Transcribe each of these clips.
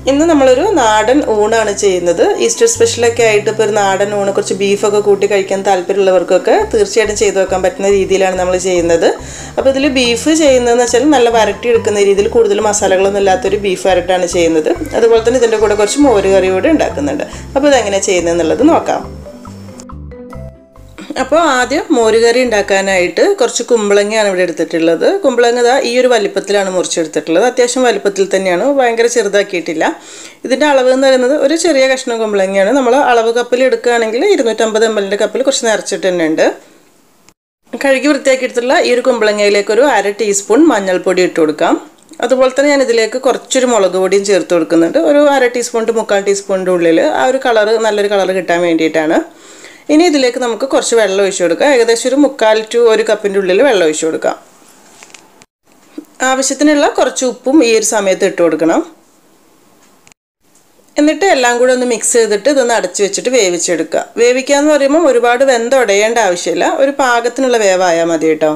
ഇന്ന് നമ്മളൊരു നാടൻ ഊണാണ് ചെയ്യുന്നത് ഈസ്റ്റർ സ്പെഷ്യലൊക്കെ ആയിട്ട് ഇപ്പോൾ ഒരു നാടൻ ഊണ് കുറച്ച് ബീഫൊക്കെ കൂട്ടി കഴിക്കാൻ താല്പര്യമുള്ളവർക്കൊക്കെ തീർച്ചയായിട്ടും ചെയ്തു വെക്കാൻ പറ്റുന്ന രീതിയിലാണ് നമ്മൾ ചെയ്യുന്നത് അപ്പോൾ ഇതിൽ ബീഫ് ചെയ്യുന്നതെന്ന് വെച്ചാൽ നല്ല വരട്ടി എടുക്കുന്ന രീതിയിൽ കൂടുതൽ മസാലകളൊന്നും ഇല്ലാത്തൊരു ബീഫ് വരട്ടാണ് ചെയ്യുന്നത് അതുപോലെ തന്നെ ഇതിൻ്റെ കൂടെ കുറച്ച് മോര് കറി കൂടെ ഉണ്ടാക്കുന്നുണ്ട് അപ്പോൾ ഇതെങ്ങനെ ചെയ്യുന്നതെന്നുള്ളത് നോക്കാം അപ്പോൾ ആദ്യം മോരുകറി ഉണ്ടാക്കാനായിട്ട് കുറച്ച് കുമ്പളങ്ങയാണ് ഇവിടെ എടുത്തിട്ടുള്ളത് കുമ്പളങ്ങ ദാ ഈ ഒരു വലിപ്പത്തിലാണ് മുറിച്ചെടുത്തിട്ടുള്ളത് അത്യാവശ്യം വലിപ്പത്തിൽ തന്നെയാണ് ഭയങ്കര ചെറുതാക്കിയിട്ടില്ല ഇതിൻ്റെ അളവ് എന്ന് പറയുന്നത് ഒരു ചെറിയ കഷ്ണം കുമ്പളങ്ങയാണ് നമ്മൾ അളവ് കപ്പിൽ എടുക്കുകയാണെങ്കിൽ ഇരുന്നൂറ്റമ്പത് എം എല്ലിൻ്റെ കപ്പിൽ കുറച്ച് നിറച്ചിട്ട് തന്നെ ഉണ്ട് കഴുകി വൃത്തിയാക്കി എടുത്തിട്ടുള്ള ഈ ഒരു കുമ്പളങ്ങയിലേക്ക് ഒരു അര ടീസ്പൂൺ മഞ്ഞൾപ്പൊടി ഇട്ട് കൊടുക്കാം അതുപോലെ തന്നെ ഞാൻ ഇതിലേക്ക് കുറച്ചൊരു മുളക് പൊടിയും ചേർത്ത് കൊടുക്കുന്നുണ്ട് ഒരു അര ടീസ്പൂൺ ടു മുക്കാൽ ടീസ്പൂണിൻ്റെ ഉള്ളിൽ ആ ഒരു കളറ് നല്ലൊരു കളർ കിട്ടാൻ വേണ്ടിയിട്ടാണ് ഇനി ഇതിലേക്ക് നമുക്ക് കുറച്ച് വെള്ളം ഒഴിച്ചു കൊടുക്കാം ഏകദേശം ഒരു മുക്കാൽ ടു ഒരു കപ്പിൻ്റെ ഉള്ളിൽ വെള്ളം ഒഴിച്ചു കൊടുക്കാം ആവശ്യത്തിനുള്ള കുറച്ച് ഉപ്പും ഈ ഒരു സമയത്ത് ഇട്ട് കൊടുക്കണം എന്നിട്ട് എല്ലാം കൂടെ ഒന്ന് മിക്സ് ചെയ്തിട്ട് ഇതൊന്ന് അടച്ചു വെച്ചിട്ട് വേവിച്ചെടുക്കുക വേവിക്കുക എന്ന് പറയുമ്പോൾ ഒരുപാട് വെന്തുടയേണ്ട ആവശ്യമില്ല ഒരു പാകത്തിനുള്ള വേവായാൽ മതി കേട്ടോ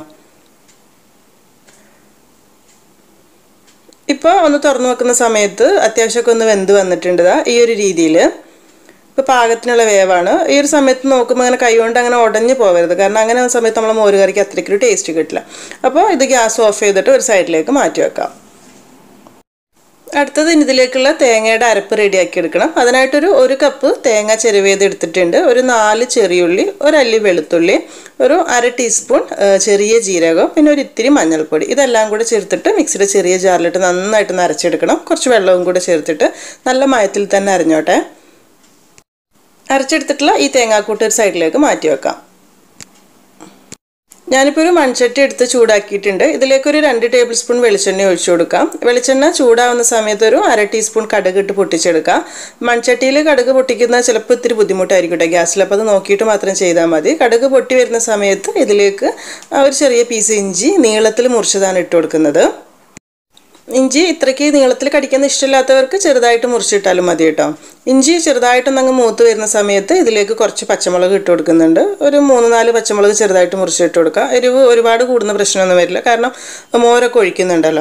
ഇപ്പോൾ ഒന്ന് തുറന്നു വെക്കുന്ന സമയത്ത് അത്യാവശ്യമൊക്കെ ഒന്ന് വെന്ത് വന്നിട്ടുണ്ട് ഈ ഒരു രീതിയിൽ ഇപ്പോൾ പാകത്തിനുള്ള വേവാണ് ഈ ഒരു സമയത്ത് നോക്കുമ്പോൾ അങ്ങനെ കൈകൊണ്ട് അങ്ങനെ ഉടഞ്ഞു പോകരുത് കാരണം അങ്ങനെ ആ സമയത്ത് നമ്മൾ മോര് കറിക്ക് അത്രയ്ക്കൊരു ടേസ്റ്റ് കിട്ടില്ല അപ്പോൾ ഇത് ഗ്യാസ് ഓഫ് ചെയ്തിട്ട് ഒരു സൈഡിലേക്ക് മാറ്റി വെക്കാം അടുത്തത് ഇനി ഇതിലേക്കുള്ള തേങ്ങയുടെ അരപ്പ് റെഡിയാക്കി എടുക്കണം അതിനായിട്ടൊരു ഒരു കപ്പ് തേങ്ങ ചെരുവേത് എടുത്തിട്ടുണ്ട് ഒരു നാല് ചെറിയുള്ളി ഒരല്ലി വെളുത്തുള്ളി ഒരു അര ടീസ്പൂൺ ചെറിയ ജീരകം പിന്നെ ഒരു ഇത്തിരി മഞ്ഞൾപ്പൊടി ഇതെല്ലാം കൂടെ ചേർത്തിട്ട് മിക്സിയുടെ ചെറിയ ജാറിലിട്ട് നന്നായിട്ട് നരച്ചെടുക്കണം കുറച്ച് വെള്ളവും കൂടെ ചേർത്തിട്ട് നല്ല മയത്തിൽ തന്നെ അരിഞ്ഞോട്ടെ അരച്ചെടുത്തിട്ടുള്ള ഈ തേങ്ങാക്കൂട്ട് ഒരു സൈഡിലേക്ക് മാറ്റി വെക്കാം ഞാനിപ്പോൾ ഒരു മൺചട്ടി എടുത്ത് ചൂടാക്കിയിട്ടുണ്ട് ഇതിലേക്കൊരു രണ്ട് ടേബിൾ സ്പൂൺ വെളിച്ചെണ്ണ ഒഴിച്ചു കൊടുക്കാം വെളിച്ചെണ്ണ ചൂടാവുന്ന സമയത്ത് ഒരു അര ടീസ്പൂൺ കടുക് ഇട്ട് പൊട്ടിച്ചെടുക്കാം മൺചട്ടിയിൽ കടുക് പൊട്ടിക്കുന്ന ചിലപ്പോൾ ഇത്തിരി ബുദ്ധിമുട്ടായിരിക്കും കേട്ടോ ഗ്യാസിൽ അപ്പോൾ അത് നോക്കിയിട്ട് മാത്രം ചെയ്താൽ മതി കടുക് പൊട്ടി വരുന്ന സമയത്ത് ഇതിലേക്ക് ഒരു ചെറിയ പീസ് ഇഞ്ചി നീളത്തിൽ മുറിച്ചതാണ് ഇട്ട് കൊടുക്കുന്നത് ഇഞ്ചി ഇത്രയ്ക്ക് നീളത്തിൽ കടിക്കുന്ന ഇഷ്ടമില്ലാത്തവർക്ക് ചെറുതായിട്ട് മുറിച്ചിട്ടാലും മതി കേട്ടോ ഇഞ്ചി ചെറുതായിട്ടൊന്ന് അങ്ങ് മൂത്ത് വരുന്ന സമയത്ത് ഇതിലേക്ക് കുറച്ച് പച്ചമുളക് ഇട്ട് കൊടുക്കുന്നുണ്ട് ഒരു മൂന്ന് നാല് പച്ചമുളക് ചെറുതായിട്ട് മുറിച്ചിട്ട് കൊടുക്കുക എരിവ് ഒരുപാട് കൂടുന്ന പ്രശ്നമൊന്നും വരില്ല കാരണം മോരൊക്കെ ഒഴിക്കുന്നുണ്ടല്ലോ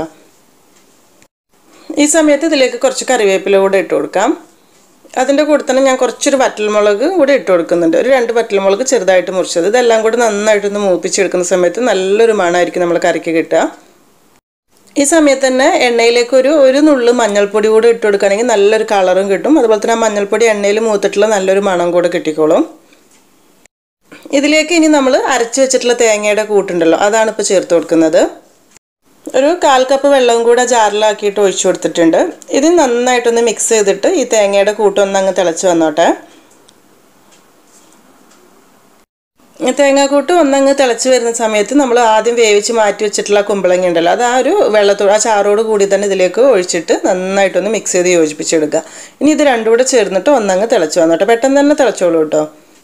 ഈ സമയത്ത് ഇതിലേക്ക് കുറച്ച് കറിവേപ്പില കൂടെ ഇട്ട് കൊടുക്കാം അതിൻ്റെ കൂടെ തന്നെ ഞാൻ കുറച്ചൊരു വറ്റൽമുളക് കൂടെ ഇട്ട് കൊടുക്കുന്നുണ്ട് ഒരു രണ്ട് വറ്റൽമുളക് ചെറുതായിട്ട് മുറിച്ചത് ഇതെല്ലാം കൂടെ നന്നായിട്ടൊന്ന് മൂപ്പിച്ചെടുക്കുന്ന സമയത്ത് നല്ലൊരു മണമായിരിക്കും നമ്മൾ കറിക്ക് കിട്ടുക ഈ സമയത്ത് തന്നെ എണ്ണയിലേക്ക് ഒരു ഒരു നുള്ളു മഞ്ഞൾപ്പൊടി കൂടെ ഇട്ട് കൊടുക്കുകയാണെങ്കിൽ നല്ലൊരു കളറും കിട്ടും അതുപോലെ തന്നെ ആ മഞ്ഞൾപ്പൊടി എണ്ണയിൽ മൂത്തിട്ടുള്ള നല്ലൊരു മണം കൂടെ കിട്ടിക്കോളും ഇതിലേക്ക് ഇനി നമ്മൾ അരച്ച് വെച്ചിട്ടുള്ള തേങ്ങയുടെ കൂട്ടുണ്ടല്ലോ അതാണ് ഇപ്പോൾ ചേർത്ത് കൊടുക്കുന്നത് ഒരു കാൽ കപ്പ് വെള്ളവും കൂടെ ജാറിലാക്കിയിട്ട് ഒഴിച്ചു കൊടുത്തിട്ടുണ്ട് ഇത് നന്നായിട്ടൊന്ന് മിക്സ് ചെയ്തിട്ട് ഈ തേങ്ങയുടെ കൂട്ടൊന്ന് അങ്ങ് തിളച്ച് വന്നോട്ടെ തേങ്ങാക്കൂട്ട് ഒന്നങ്ങ് തിളച്ച് വരുന്ന സമയത്ത് നമ്മൾ ആദ്യം വേവിച്ച് മാറ്റി വെച്ചിട്ടുള്ള കുമ്പളങ്ങ ഉണ്ടല്ലോ അത് ആ ഒരു വെള്ളത്തോട് ആ ചാറോട് കൂടി തന്നെ ഇതിലേക്ക് ഒഴിച്ചിട്ട് നന്നായിട്ടൊന്ന് മിക്സ് ചെയ്ത് യോജിപ്പിച്ചെടുക്കുക ഇനി ഇത് രണ്ടും കൂടെ ചേർന്നിട്ട് ഒന്നങ്ങ് തിളച്ച് വന്നോട്ടെ പെട്ടെന്ന് തന്നെ തിളച്ചോളൂ കേട്ടോ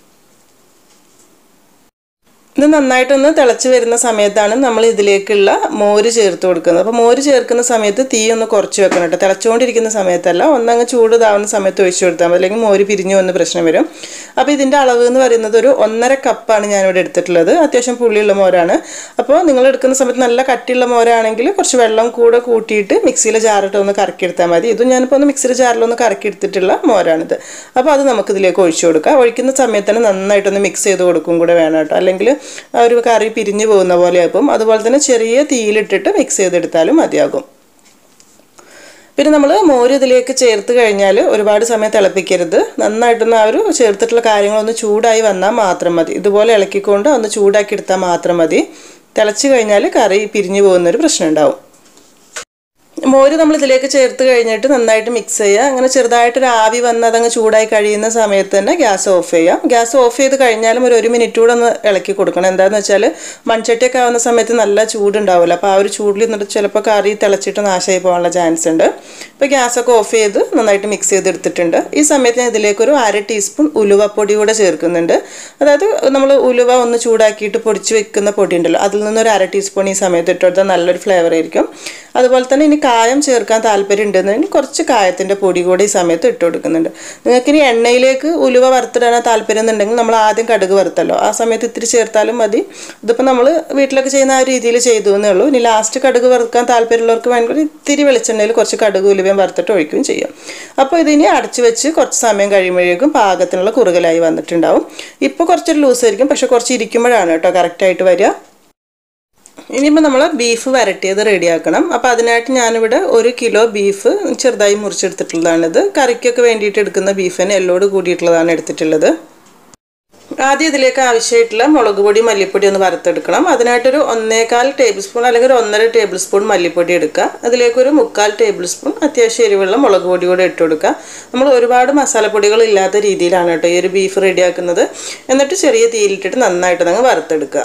ഇത് നന്നായിട്ടൊന്ന് തിളച്ച് വരുന്ന സമയത്താണ് നമ്മൾ ഇതിലേക്കുള്ള മോര് ചേർത്ത് കൊടുക്കുന്നത് അപ്പോൾ മോര് ചേർക്കുന്ന സമയത്ത് തീ ഒന്ന് കുറച്ച് വെക്കണം കേട്ടോ തിളച്ചുകൊണ്ടിരിക്കുന്ന സമയത്തല്ല ഒന്നങ്ങ് ചൂട് ഇതാവുന്ന സമയത്ത് ഒഴിച്ചു കൊടുത്താൽ മതി അല്ലെങ്കിൽ മോര് പിരിഞ്ഞു വന്ന് പ്രശ്നം വരും അപ്പോൾ ഇതിൻ്റെ അളവ് എന്ന് പറയുന്നത് ഒരു ഒന്നര കപ്പാണ് ഞാനിവിടെ എടുത്തിട്ടുള്ളത് അത്യാവശ്യം പുളിയുള്ള മോരാണ് അപ്പോൾ നിങ്ങൾ എടുക്കുന്ന സമയത്ത് നല്ല കട്ടിയുള്ള മോരാണെങ്കിൽ കുറച്ച് വെള്ളം കൂടെ കൂട്ടിയിട്ട് മിക്സിയിലെ ജാറിട്ട് ഒന്ന് കറക്കിയെടുത്താൽ മതി ഇതും ഞാനിപ്പോൾ ഒന്ന് മിക്സിയുടെ ജാറിലൊന്ന് കറക്കിയെടുത്തിട്ടുള്ള മോരാണിത് അപ്പോൾ അത് നമുക്ക് ഇതിലേക്ക് ഒഴിച്ചു കൊടുക്കാം ഒഴിക്കുന്ന സമയത്ത് തന്നെ നന്നായിട്ടൊന്ന് മിക്സ് ചെയ്ത് കൊടുക്കും കൂടെ വേണം കേട്ടോ അല്ലെങ്കിൽ ഒരു കറി പിരിഞ്ഞു പോകുന്ന പോലെ ആകും അതുപോലെ തന്നെ ചെറിയ തീയിലിട്ടിട്ട് മിക്സ് ചെയ്തെടുത്താലും മതിയാകും പിന്നെ നമ്മൾ മോര് ഇതിലേക്ക് ചേർത്ത് കഴിഞ്ഞാൽ ഒരുപാട് സമയം തിളപ്പിക്കരുത് നന്നായിട്ടൊന്ന് ആ ഒരു ചേർത്തിട്ടുള്ള കാര്യങ്ങളൊന്ന് ചൂടായി വന്നാൽ മാത്രം മതി ഇതുപോലെ ഇളക്കിക്കൊണ്ട് ഒന്ന് ചൂടാക്കി എടുത്താൽ മാത്രം മതി തിളച്ച് കഴിഞ്ഞാൽ കറി പിരിഞ്ഞു പോകുന്നൊരു പ്രശ്നം ഉണ്ടാവും മോര് നമ്മൾ ഇതിലേക്ക് ചേർത്ത് കഴിഞ്ഞിട്ട് നന്നായിട്ട് മിക്സ് ചെയ്യുക അങ്ങനെ ചെറുതായിട്ടൊരു ആവി വന്ന് അതങ്ങ് ചൂടായി കഴിയുന്ന സമയത്ത് തന്നെ ഗ്യാസ് ഓഫ് ചെയ്യാം ഗ്യാസ് ഓഫ് ചെയ്ത് കഴിഞ്ഞാലും ഒരു ഒരു മിനിറ്റ് കൂടെ ഒന്ന് ഇളക്കി കൊടുക്കണം എന്താണെന്ന് വെച്ചാൽ മൺചട്ടിയൊക്കെ ആവുന്ന സമയത്ത് നല്ല ചൂടുണ്ടാവില്ല അപ്പോൾ ആ ഒരു ചൂടിൽ നിന്നിട്ട് ചിലപ്പോൾ കറി തിളച്ചിട്ട് നാശമായി പോകാനുള്ള ചാൻസ് ഉണ്ട് ഇപ്പോൾ ഗ്യാസൊക്കെ ഓഫ് ചെയ്ത് നന്നായിട്ട് മിക്സ് ചെയ്തെടുത്തിട്ടുണ്ട് ഈ സമയത്ത് ഞാൻ ഇതിലേക്കൊരു അര ടീസ്പൂൺ ഉലുവപ്പൊടി കൂടെ ചേർക്കുന്നുണ്ട് അതായത് നമ്മൾ ഉലുവ ഒന്ന് ചൂടാക്കിയിട്ട് പൊടിച്ച് വെക്കുന്ന പൊടി ഉണ്ടല്ലോ അതിൽ നിന്നൊരു അര ടീസ്പൂൺ ഈ സമയത്ത് ഇട്ട് കൊടുത്താൽ നല്ലൊരു ഫ്ലേവർ ആയിരിക്കും അതുപോലെ തന്നെ ഇനി കായം ചേർക്കാൻ താല്പര്യം ഉണ്ടെന്നുണ്ടെങ്കിൽ കുറച്ച് കായത്തിൻ്റെ പൊടി കൂടി ഈ സമയത്ത് ഇട്ട് കൊടുക്കുന്നുണ്ട് നിങ്ങൾക്ക് ഇനി എണ്ണയിലേക്ക് ഉലുവ വറുത്തിടാൻ താല്പര്യം എന്നുണ്ടെങ്കിൽ നമ്മൾ ആദ്യം കടുക് വറുത്തല്ലോ ആ സമയത്ത് ഇത്തിരി ചേർത്താലും മതി ഇതിപ്പോൾ നമ്മൾ വീട്ടിലൊക്കെ ചെയ്യുന്ന ആ രീതിയിൽ ചെയ്തു എന്നേ ഉള്ളൂ ഇനി ലാസ്റ്റ് കടുക് വറുക്കാൻ താല്പര്യമുള്ളവർക്ക് വേണമെങ്കിൽ ഇത്തിരി വെളിച്ചെണ്ണയിൽ കുറച്ച് കടുക് ഉലുവയും വറുത്തിട്ട് ഒഴിക്കുകയും ചെയ്യും അപ്പോൾ ഇതിനി അടച്ചു വെച്ച് കുറച്ച് സമയം കഴിയുമ്പോഴേക്കും പാകത്തിനുള്ള കുറുകലായി വന്നിട്ടുണ്ടാവും ഇപ്പോൾ കുറച്ചൊരു ലൂസായിരിക്കും പക്ഷെ കുറച്ച് ഇരിക്കുമ്പോഴാണ് കേട്ടോ കറക്റ്റായിട്ട് വരിക ഇനിയിപ്പോൾ നമ്മൾ ബീഫ് വരട്ടിയത് റെഡിയാക്കണം അപ്പോൾ അതിനായിട്ട് ഞാനിവിടെ ഒരു കിലോ ബീഫ് ചെറുതായി മുറിച്ചെടുത്തിട്ടുള്ളതാണിത് കറിക്കൊക്കെ വേണ്ടിയിട്ട് എടുക്കുന്ന ബീഫിന് എല്ലോട് കൂടിയിട്ടുള്ളതാണ് എടുത്തിട്ടുള്ളത് ആദ്യം ഇതിലേക്ക് ആവശ്യമായിട്ടുള്ള മുളക് പൊടി മല്ലിപ്പൊടി ഒന്ന് വറുത്തെടുക്കണം അതിനായിട്ടൊരു ഒന്നേകാൽ ടേബിൾ സ്പൂൺ അല്ലെങ്കിൽ ഒരു ഒന്നര ടേബിൾ സ്പൂൺ മല്ലിപ്പൊടി എടുക്കുക അതിലേക്കൊരു മുക്കാൽ ടേബിൾ സ്പൂൺ അത്യാവശ്യം എരിവുള്ള മുളക് പൊടി കൂടെ ഇട്ട് കൊടുക്കുക നമ്മൾ ഒരുപാട് മസാലപ്പൊടികൾ ഇല്ലാത്ത രീതിയിലാണ് കേട്ടോ ഈ ഒരു ബീഫ് റെഡിയാക്കുന്നത് എന്നിട്ട് ചെറിയ തീയിലിട്ടിട്ട് നന്നായിട്ട് അങ്ങ് വറുത്തെടുക്കുക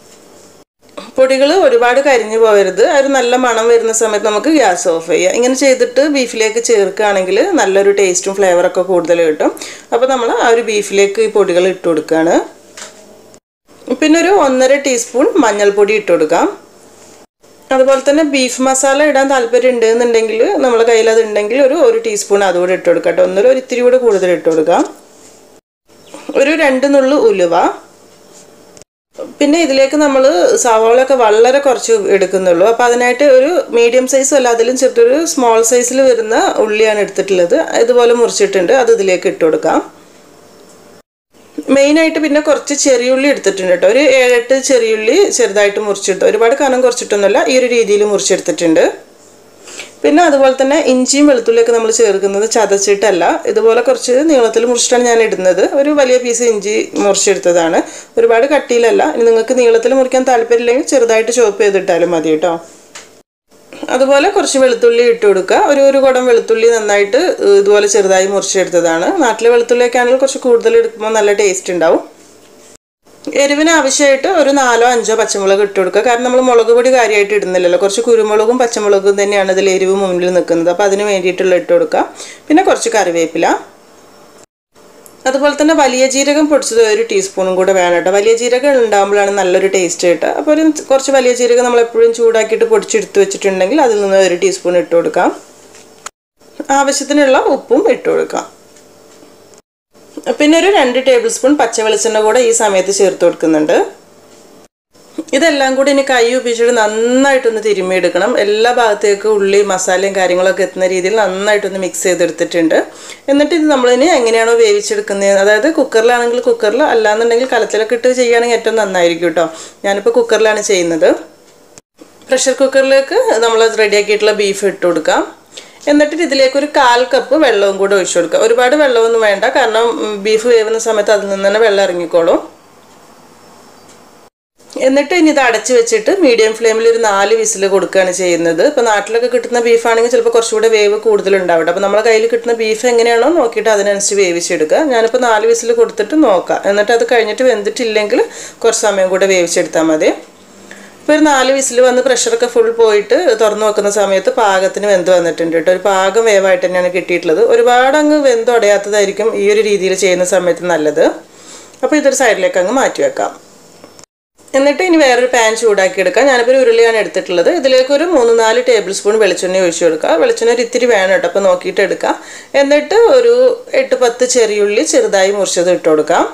പൊടികൾ ഒരുപാട് കരിഞ്ഞു പോകരുത് ആ ഒരു നല്ല മണം വരുന്ന സമയത്ത് നമുക്ക് ഗ്യാസ് ഓഫ് ചെയ്യാം ഇങ്ങനെ ചെയ്തിട്ട് ബീഫിലേക്ക് ചേർക്കുകയാണെങ്കിൽ നല്ലൊരു ടേസ്റ്റും ഫ്ലേവറൊക്കെ കൂടുതൽ കിട്ടും അപ്പോൾ നമ്മൾ ആ ഒരു ബീഫിലേക്ക് ഈ പൊടികൾ ഇട്ട് കൊടുക്കുകയാണ് പിന്നെ ഒരു ഒന്നര ടീസ്പൂൺ മഞ്ഞൾപ്പൊടി ഇട്ട് കൊടുക്കാം അതുപോലെ തന്നെ ബീഫ് മസാല ഇടാൻ താല്പര്യം ഉണ്ട് എന്നുണ്ടെങ്കിൽ നമ്മളെ കയ്യിൽ അത് ഉണ്ടെങ്കിൽ ഒരു ഒരു ടീസ്പൂൺ അതുകൂടെ ഇട്ട് കൊടുക്കാം കേട്ടോ ഒന്നര ഒരു ഇത്തിരി കൂടെ കൂടുതൽ ഇട്ട് കൊടുക്കാം ഒരു രണ്ട് നുള്ളു ഉലുവ പിന്നെ ഇതിലേക്ക് നമ്മൾ സവാളയൊക്കെ വളരെ കുറച്ച് എടുക്കുന്നുള്ളൂ അപ്പോൾ അതിനായിട്ട് ഒരു മീഡിയം സൈസും അല്ല അതിലും ചെറുതൊരു സ്മോൾ സൈസിൽ വരുന്ന ഉള്ളിയാണ് എടുത്തിട്ടുള്ളത് ഇതുപോലെ മുറിച്ചിട്ടുണ്ട് അത് ഇതിലേക്ക് ഇട്ട് കൊടുക്കാം മെയിനായിട്ട് പിന്നെ കുറച്ച് ചെറിയുള്ളി എടുത്തിട്ടുണ്ട് കേട്ടോ ഒരു ഏഴെട്ട് ചെറിയുള്ളി ചെറുതായിട്ട് മുറിച്ചിട്ട് ഒരുപാട് കനം കുറച്ചിട്ടൊന്നുമല്ല ഈ ഒരു രീതിയിൽ മുറിച്ചെടുത്തിട്ടുണ്ട് പിന്നെ അതുപോലെ തന്നെ ഇഞ്ചിയും വെളുത്തുള്ളിയൊക്കെ നമ്മൾ ചേർക്കുന്നത് ചതച്ചിട്ടല്ല ഇതുപോലെ കുറച്ച് നീളത്തിൽ മുറിച്ചിട്ടാണ് ഞാൻ ഇടുന്നത് ഒരു വലിയ പീസ് ഇഞ്ചി മുറിച്ചെടുത്തതാണ് ഒരുപാട് കട്ടിയിലല്ല ഇനി നിങ്ങൾക്ക് നീളത്തിൽ മുറിക്കാൻ താല്പര്യമില്ലെങ്കിൽ ചെറുതായിട്ട് ചോപ്പ് ചെയ്തിട്ടാലും മതി കേട്ടോ അതുപോലെ കുറച്ച് വെളുത്തുള്ളി ഇട്ട് കൊടുക്കുക ഒരു ഒരു കുടം വെളുത്തുള്ളി നന്നായിട്ട് ഇതുപോലെ ചെറുതായി മുറിച്ചെടുത്തതാണ് നാട്ടിലെ വെളുത്തുള്ളിയൊക്കെ ആണെങ്കിൽ കുറച്ച് കൂടുതൽ എടുക്കുമ്പോൾ നല്ല ടേസ്റ്റ് ഉണ്ടാവും എരിവിന് ആവശ്യമായിട്ട് ഒരു നാലോ അഞ്ചോ പച്ചമുളക് ഇട്ട് കൊടുക്കുക കാരണം നമ്മൾ മുളക് പൊടി കാര്യമായിട്ട് ഇടുന്നില്ലല്ലോ കുറച്ച് കുരുമുളകും പച്ചമുളകും തന്നെയാണ് ഇതിൽ എരിവ് മുന്നിൽ നിൽക്കുന്നത് അപ്പോൾ അതിന് വേണ്ടിയിട്ടുള്ള ഇട്ട് കൊടുക്കുക പിന്നെ കുറച്ച് കറിവേപ്പില അതുപോലെ തന്നെ വലിയ ജീരകം പൊടിച്ചത് ഒരു ടീസ്പൂണും കൂടെ വേണം കേട്ടോ വലിയ ജീരകം ഉണ്ടാകുമ്പോഴാണ് നല്ലൊരു ടേസ്റ്റ് കിട്ടുക അപ്പോൾ ഒരു കുറച്ച് വലിയ ജീരകം നമ്മൾ എപ്പോഴും ചൂടാക്കിയിട്ട് പൊടിച്ചെടുത്ത് വെച്ചിട്ടുണ്ടെങ്കിൽ അതിൽ നിന്ന് ഒരു ടീസ്പൂൺ ഇട്ട് കൊടുക്കാം ആവശ്യത്തിനുള്ള ഉപ്പും ഇട്ട് കൊടുക്കാം പിന്നെ ഒരു രണ്ട് ടേബിൾ സ്പൂൺ പച്ച വെളിച്ചെണ്ണ കൂടെ ഈ സമയത്ത് ചേർത്ത് കൊടുക്കുന്നുണ്ട് ഇതെല്ലാം കൂടി ഇനി കൈ ഉപയോഗിച്ചിട്ട് നന്നായിട്ടൊന്ന് തിരുമ്മിയെടുക്കണം എല്ലാ ഭാഗത്തേക്കും ഉള്ളി മസാലയും കാര്യങ്ങളൊക്കെ എത്തുന്ന രീതിയിൽ നന്നായിട്ടൊന്ന് മിക്സ് ചെയ്തെടുത്തിട്ടുണ്ട് എന്നിട്ട് ഇത് നമ്മളിനി എങ്ങനെയാണോ വേവിച്ചെടുക്കുന്നത് അതായത് കുക്കറിലാണെങ്കിൽ കുക്കറിൽ അല്ലാന്നുണ്ടെങ്കിൽ കലത്തിലൊക്കെ ഇട്ട് ചെയ്യുകയാണെങ്കിൽ ഏറ്റവും നന്നായിരിക്കും കേട്ടോ ഞാനിപ്പോൾ കുക്കറിലാണ് ചെയ്യുന്നത് പ്രഷർ കുക്കറിലേക്ക് നമ്മൾ റെഡിയാക്കിയിട്ടുള്ള ബീഫ് ഇട്ട് കൊടുക്കാം എന്നിട്ട് ഇതിലേക്ക് ഒരു കാൽ കപ്പ് വെള്ളവും കൂടെ ഒഴിച്ചു കൊടുക്കുക ഒരുപാട് വെള്ളമൊന്നും വേണ്ട കാരണം ബീഫ് വേവുന്ന സമയത്ത് അതിൽ നിന്ന് തന്നെ വെള്ളം ഇറങ്ങിക്കോളും എന്നിട്ട് ഇനി ഇത് അടച്ച് വെച്ചിട്ട് മീഡിയം ഫ്ലെയിമിൽ ഒരു നാല് വിസിൽ കൊടുക്കുകയാണ് ചെയ്യുന്നത് ഇപ്പോൾ നാട്ടിലൊക്കെ കിട്ടുന്ന ബീഫാണെങ്കിൽ ചിലപ്പോൾ കുറച്ചുകൂടെ വേവ് കൂടുതലുണ്ടാവും അപ്പോൾ നമ്മളെ കയ്യിൽ കിട്ടുന്ന ബീഫ് എങ്ങനെയാണോ നോക്കിയിട്ട് അതിനനുസരിച്ച് വേവിച്ചെടുക്കുക ഞാനിപ്പോൾ നാല് വിസിൽ കൊടുത്തിട്ട് നോക്കാം എന്നിട്ട് അത് കഴിഞ്ഞിട്ട് വെന്തിട്ടില്ലെങ്കിൽ കുറച്ച് സമയം കൂടെ വേവിച്ചെടുത്താൽ മതി ഇപ്പോൾ ഒരു നാല് വിസിൽ വന്ന് പ്രഷറൊക്കെ ഫുൾ പോയിട്ട് തുറന്നു വെക്കുന്ന സമയത്ത് പാകത്തിന് വെന്ത് വന്നിട്ടുണ്ട് കേട്ടോ ഒരു പാകം വേവായിട്ട് തന്നെയാണ് കിട്ടിയിട്ടുള്ളത് ഒരുപാട് അങ്ങ് വെന്തുടയാത്തതായിരിക്കും ഈ ഒരു രീതിയിൽ ചെയ്യുന്ന സമയത്ത് നല്ലത് അപ്പോൾ ഇതൊരു സൈഡിലേക്ക് അങ്ങ് മാറ്റി വെക്കാം എന്നിട്ട് ഇനി വേറൊരു പാൻ ചൂടാക്കി എടുക്കാം ഞാനിപ്പോൾ ഒരു ഉരുളിയാണ് എടുത്തിട്ടുള്ളത് ഇതിലേക്ക് ഒരു മൂന്ന് നാല് ടേബിൾ സ്പൂൺ വെളിച്ചെണ്ണ ഒഴിച്ചു കൊടുക്കുക വെളിച്ചെണ്ണ ഒരു ഇത്തിരി വേണം കേട്ടോ അപ്പോൾ നോക്കിയിട്ട് എടുക്കാം എന്നിട്ട് ഒരു എട്ട് പത്ത് ചെറിയുള്ളി ചെറുതായി മുറിച്ചത് ഇട്ട് കൊടുക്കാം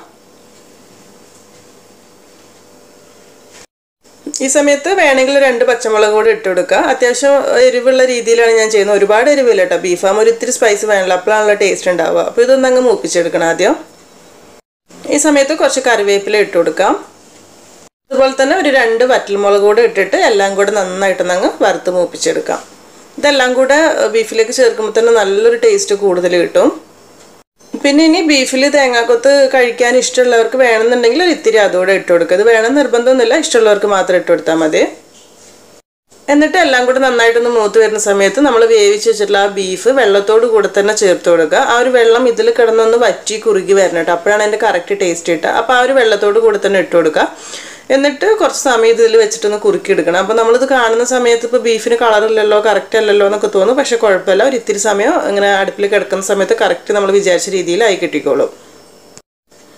ഈ സമയത്ത് വേണമെങ്കിൽ രണ്ട് പച്ചമുളക് കൂടി ഇട്ട് കൊടുക്കുക അത്യാവശ്യം എരിവുള്ള രീതിയിലാണ് ഞാൻ ചെയ്യുന്നത് ഒരുപാട് എരിവില്ല കേട്ടോ ബീഫാകുമ്പോൾ ഒരു ഇത്തിരി സ്പൈസ് വേണമല്ലോ അപ്പോഴാണല്ലോ ടേസ്റ്റ് ഉണ്ടാവുക അപ്പോൾ ഇതൊന്ന് അങ്ങ് മൂപ്പിച്ചെടുക്കണം ആദ്യം ഈ സമയത്ത് കുറച്ച് കറിവേപ്പില ഇട്ട് കൊടുക്കാം അതുപോലെ തന്നെ ഒരു രണ്ട് വറ്റൽമുളക് കൂടെ ഇട്ടിട്ട് എല്ലാം കൂടെ നന്നായിട്ടൊന്ന് അങ്ങ് വറുത്ത് മൂപ്പിച്ചെടുക്കാം ഇതെല്ലാം കൂടെ ബീഫിലേക്ക് ചേർക്കുമ്പോൾ തന്നെ നല്ലൊരു ടേസ്റ്റ് കൂടുതൽ കിട്ടും പിന്നെ ഇനി ബീഫിൽ തേങ്ങാക്കൊത്ത് കഴിക്കാൻ ഇഷ്ടമുള്ളവർക്ക് വേണമെന്നുണ്ടെങ്കിൽ ഒരു ഇത്തിരി അതുകൂടെ ഇട്ട് കൊടുക്കുക ഇത് വേണം നിർബന്ധമൊന്നുമില്ല ഇഷ്ടമുള്ളവർക്ക് മാത്രം ഇട്ട് കൊടുത്താൽ മതി എന്നിട്ട് എല്ലാം കൂടെ നന്നായിട്ടൊന്ന് മൂത്ത് വരുന്ന സമയത്ത് നമ്മൾ വേവിച്ച് വെച്ചിട്ടുള്ള ആ ബീഫ് വെള്ളത്തോട് കൂടെ തന്നെ ചേർത്ത് കൊടുക്കുക ആ ഒരു വെള്ളം ഇതിൽ കിടന്നൊന്ന് വറ്റി കുറുകി വരണം കേട്ടോ അപ്പോഴാണ് അതിൻ്റെ കറക്റ്റ് ടേസ്റ്റ് കിട്ടുക അപ്പോൾ ആ ഒരു വെള്ളത്തോട് കൂടെ തന്നെ ഇട്ട് കൊടുക്കുക എന്നിട്ട് കുറച്ച് സമയം ഇതിൽ വെച്ചിട്ടൊന്ന് കുറുക്കി എടുക്കണം അപ്പോൾ നമ്മളിത് കാണുന്ന സമയത്ത് ഇപ്പോൾ ബീഫിന് കളറില്ലല്ലോ കറക്റ്റ് അല്ലല്ലോ എന്നൊക്കെ തോന്നും പക്ഷേ കുഴപ്പമില്ല ഒരു ഇത്തിരി സമയം ഇങ്ങനെ അടുപ്പിൽ കിടക്കുന്ന സമയത്ത് കറക്റ്റ് നമ്മൾ വിചാരിച്ച രീതിയിലായി കിട്ടിക്കോളും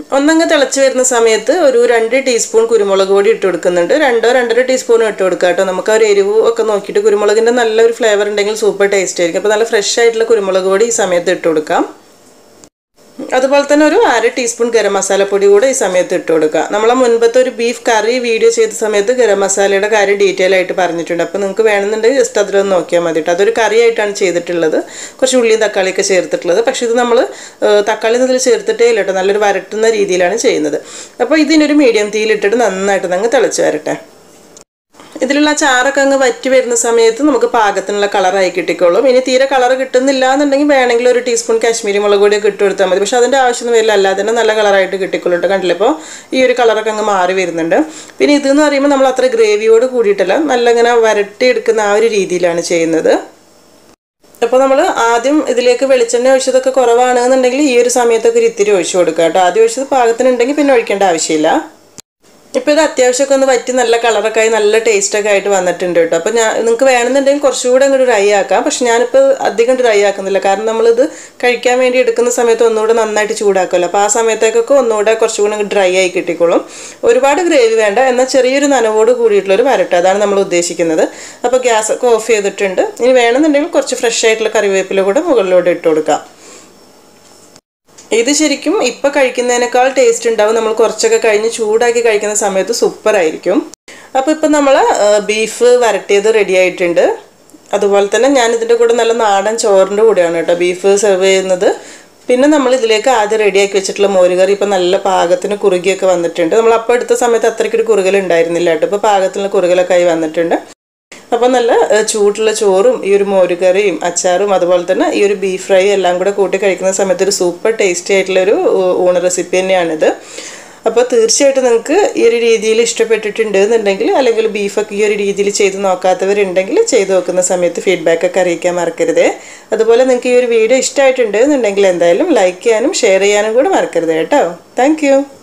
ഒന്നങ്ങ് തിളച്ച് വരുന്ന സമയത്ത് ഒരു രണ്ട് ടീസ്പൂൺ കുരുമുളക് പൊടി ഇട്ട് കൊടുക്കുന്നുണ്ട് രണ്ടോ രണ്ടര ടീസ്പൂൺ ഇട്ട് കൊടുക്കുക കേട്ടോ നമുക്ക് ആ ഒരു എരിവ് ഒക്കെ നോക്കിയിട്ട് കുരുമുളകിൻ്റെ നല്ലൊരു ഫ്ലേവർ ഉണ്ടെങ്കിൽ സൂപ്പർ ടേസ്റ്റ് ആയിരിക്കും അപ്പോൾ നല്ല ഫ്രഷ് ആയിട്ടുള്ള കുരുമുളക് പൊടി ഈ സമയത്ത് ഇട്ട് കൊടുക്കാം അതുപോലെ തന്നെ ഒരു അര ടീസ്പൂൺ ഗരം മസാലപ്പൊടി കൂടെ ഈ സമയത്ത് ഇട്ട് കൊടുക്കുക നമ്മളെ മുൻപത്തെ ഒരു ബീഫ് കറി വീഡിയോ ചെയ്ത സമയത്ത് ഗരം മസാലയുടെ കാര്യം ഡീറ്റെയിൽ ആയിട്ട് പറഞ്ഞിട്ടുണ്ട് അപ്പോൾ നിങ്ങൾക്ക് വേണമെന്നുണ്ടെങ്കിൽ ജസ്റ്റ് അതിലൊന്ന് നോക്കിയാൽ മതി കേട്ടോ അതൊരു കറിയായിട്ടാണ് ചെയ്തിട്ടുള്ളത് കുറച്ച് ഉള്ളിയും തക്കാളിയൊക്കെ ചേർത്തിട്ടുള്ളത് പക്ഷേ ഇത് നമ്മൾ തക്കാളി ഇതിൽ ചേർത്തിട്ടേ ഇല്ല കേട്ടോ നല്ലൊരു വരട്ടുന്ന രീതിയിലാണ് ചെയ്യുന്നത് അപ്പോൾ ഇതിനൊരു മീഡിയം തീയിലിട്ടിട്ട് നന്നായിട്ട് അങ്ങ് തിളച്ച് വരട്ടെ ഇതിലുള്ള ചാറൊക്കെ അങ്ങ് വറ്റി വരുന്ന സമയത്ത് നമുക്ക് പാകത്തിനുള്ള കളറായി കിട്ടിക്കോളും ഇനി തീരെ കളർ കിട്ടുന്നില്ല എന്നുണ്ടെങ്കിൽ വേണമെങ്കിൽ ഒരു ടീസ്പൂൺ കാശ്മീരി മുളക് പൊടിയൊക്കെ ഇട്ട് കൊടുത്താൽ മതി പക്ഷെ അതിൻ്റെ ആവശ്യമൊന്നും വരില്ല അല്ലാതെ തന്നെ നല്ല കളറായിട്ട് കിട്ടിക്കോളും കേട്ടോ കണ്ടില്ലേ ഇപ്പോൾ ഈ ഒരു കളറൊക്കെ അങ്ങ് മാറി വരുന്നുണ്ട് പിന്നെ ഇതെന്ന് പറയുമ്പോൾ നമ്മൾ അത്ര ഗ്രേവിയോട് കൂടിയിട്ടല്ല നല്ല ഇങ്ങനെ വരട്ടി എടുക്കുന്ന ആ ഒരു രീതിയിലാണ് ചെയ്യുന്നത് അപ്പോൾ നമ്മൾ ആദ്യം ഇതിലേക്ക് വെളിച്ചെണ്ണ ഒഴിച്ചതൊക്കെ കുറവാണെന്നുണ്ടെങ്കിൽ ഈ ഒരു സമയത്തൊക്കെ ഒരു ഇത്തിരി ഒഴിച്ചു കൊടുക്കുക കേട്ടോ ആദ്യം ഒഴിച്ചത് പാകത്തിനുണ്ടെങ്കിൽ പിന്നെ ഒഴിക്കേണ്ട ആവശ്യമില്ല ഇപ്പോൾ ഇത് അത്യാവശ്യമൊക്കെ ഒന്ന് വറ്റി നല്ല കളറൊക്കെ ആയി നല്ല ടേസ്റ്റൊക്കെ ആയിട്ട് വന്നിട്ടുണ്ട് കേട്ടോ അപ്പോൾ ഞാൻ നിങ്ങൾക്ക് വേണമെന്നുണ്ടെങ്കിൽ കുറച്ചുകൂടെ അങ്ങോട്ട് ഡ്രൈ ആക്കാം പക്ഷെ ഞാനിപ്പോൾ അധികം ഡ്രൈ ആക്കുന്നില്ല കാരണം നമ്മളിത് കഴിക്കാൻ വേണ്ടി എടുക്കുന്ന സമയത്ത് ഒന്നുകൂടെ നന്നായിട്ട് ചൂടാക്കുമല്ലോ അപ്പോൾ ആ സമയത്തേക്കൊക്കെ ഒന്നുകൂടെ കുറച്ചുകൂടെ ഡ്രൈ ആയി കിട്ടിക്കോളും ഒരുപാട് ഗ്രേവി വേണ്ട എന്നാൽ ചെറിയൊരു നനവോട് കൂടിയിട്ടുള്ളൊരു വരട്ടെ അതാണ് നമ്മൾ ഉദ്ദേശിക്കുന്നത് അപ്പോൾ ഗ്യാസ് ഒക്കെ ഓഫ് ചെയ്തിട്ടുണ്ട് ഇനി വേണമെന്നുണ്ടെങ്കിൽ കുറച്ച് ഫ്രഷ് ആയിട്ടുള്ള കറിവേപ്പില കൂടെ മുകളിലോട്ട് ഇട്ട് കൊടുക്കാം ഇത് ശരിക്കും ഇപ്പൊ കഴിക്കുന്നതിനേക്കാൾ ടേസ്റ്റ് ഉണ്ടാവും നമ്മൾ കുറച്ചൊക്കെ കഴിഞ്ഞ് ചൂടാക്കി കഴിക്കുന്ന സമയത്ത് സൂപ്പർ ആയിരിക്കും അപ്പോൾ ഇപ്പം നമ്മൾ ബീഫ് വരട്ടിയത് റെഡി ആയിട്ടുണ്ട് അതുപോലെ തന്നെ ഞാൻ ഇതിൻ്റെ കൂടെ നല്ല നാടൻ ചോറിൻ്റെ കൂടെയാണ് കേട്ടോ ബീഫ് സെർവ് ചെയ്യുന്നത് പിന്നെ നമ്മൾ ഇതിലേക്ക് ആദ്യം റെഡിയാക്കി വെച്ചിട്ടുള്ള മോരുകറി ഇപ്പം നല്ല പാകത്തിന് കുറുകിയൊക്കെ വന്നിട്ടുണ്ട് നമ്മൾ അപ്പോൾ എടുത്ത സമയത്ത് അത്രയ്ക്കൊരു കുറുകൽ ഉണ്ടായിരുന്നില്ല കേട്ടോ ഇപ്പോൾ പാകത്തിനുള്ള കുറുകലൊക്കെ ആയി വന്നിട്ടുണ്ട് അപ്പോൾ നല്ല ഏഹ്, ചൂടുള്ള ചോറും ഈ ഒരു മോരുകറിയും അച്ചാറും അതുപോലെ തന്നെ ഈ ഒരു ബീഫ് ഫ്രൈ എല്ലാം കൂടെ കൂട്ടി കഴിക്കുന്ന സമയത്ത് ഒരു സൂപ്പർ ടേസ്റ്റി ആയിട്ടുള്ളൊരു ഊ- ഊണ് റെസിപ്പി തന്നെയാണിത് അപ്പോൾ തീർച്ചയായിട്ടും നിങ്ങൾക്ക് ഈ ഒരു രീതിയിൽ ഇഷ്ടപ്പെട്ടിട്ടുണ്ട് എന്നുണ്ടെങ്കിൽ അല്ലെങ്കിൽ ബീഫൊക്കെ ഈ ഒരു രീതിയിൽ ചെയ്ത് നോക്കാത്തവരുണ്ടെങ്കിൽ ചെയ്ത് നോക്കുന്ന സമയത്ത് ഫീഡ്ബാക്ക് ഒക്കെ അറിയിക്കാൻ മറക്കരുതേ അതുപോലെ നിങ്ങൾക്ക് ഈ ഒരു വീഡിയോ ഇഷ്ടമായിട്ടുണ്ട് എന്നുണ്ടെങ്കിൽ എന്തായാലും ലൈക്ക് ചെയ്യാനും ഷെയർ ചെയ്യാനും കൂടെ മറക്കരുത് കേട്ടോ താങ്ക്